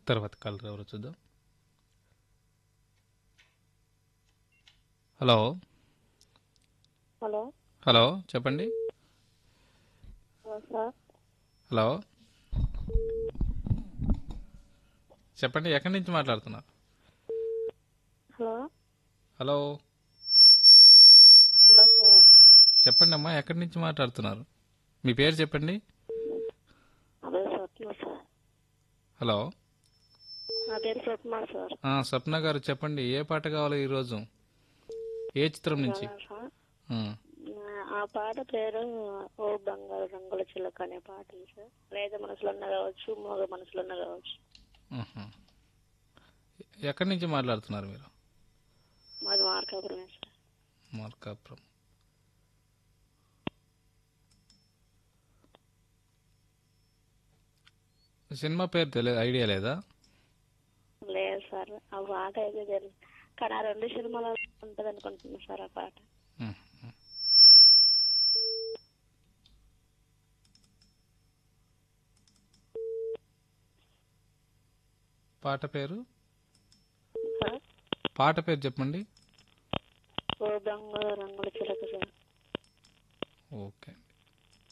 తర్వాత కాలర్ ఎవరు చూద్దాం హలో హలో హలో చెప్పండి హలో సార్ హలో చెప్పండి ఎక్కడి నుంచి మాట్లాడుతున్నారు హలో హలో హలో సార్ చెప్పండి అమ్మా ఎక్కడి నుంచి మాట్లాడుతున్నారు మీ పేరు చెప్పండి అదే స్వప్న సార్ హలో నా పేరు స్వప్న సార్ ఆ, స్వప్న గారు చెప్పండి ఏ పాట కావాలి ఈరోజు ఏ చిత్రం నుంచి అవునా సార్ ఆ, ఆ పాట పేరు ఓ బంగారు రంగుల చిలక అనే పాట ఉంది సార్ లేదా మనసులో ఉన్న కావచ్చు మోగ మనసులో ఉన్న కావచ్చు ఆహా. ఎక్కడి నుంచి మాట్లాడుతున్నారు మీరు మాది మార్కాపురమే సార్ మార్కాపురం సినిమా పేరు తెలియదు ఐడియా లేదా లేదు సార్ ఆ పాట అయితే తెలుసు కానీ ఆ రెండు సినిమాలో ఉంటుంది అనుకుంటున్నాను సార్ ఆ పాట ఉహు. పాట పేరు సార్ పాట పేరు చెప్పండి ఓ బంగారు రంగుల చిలక సార్ ఓకే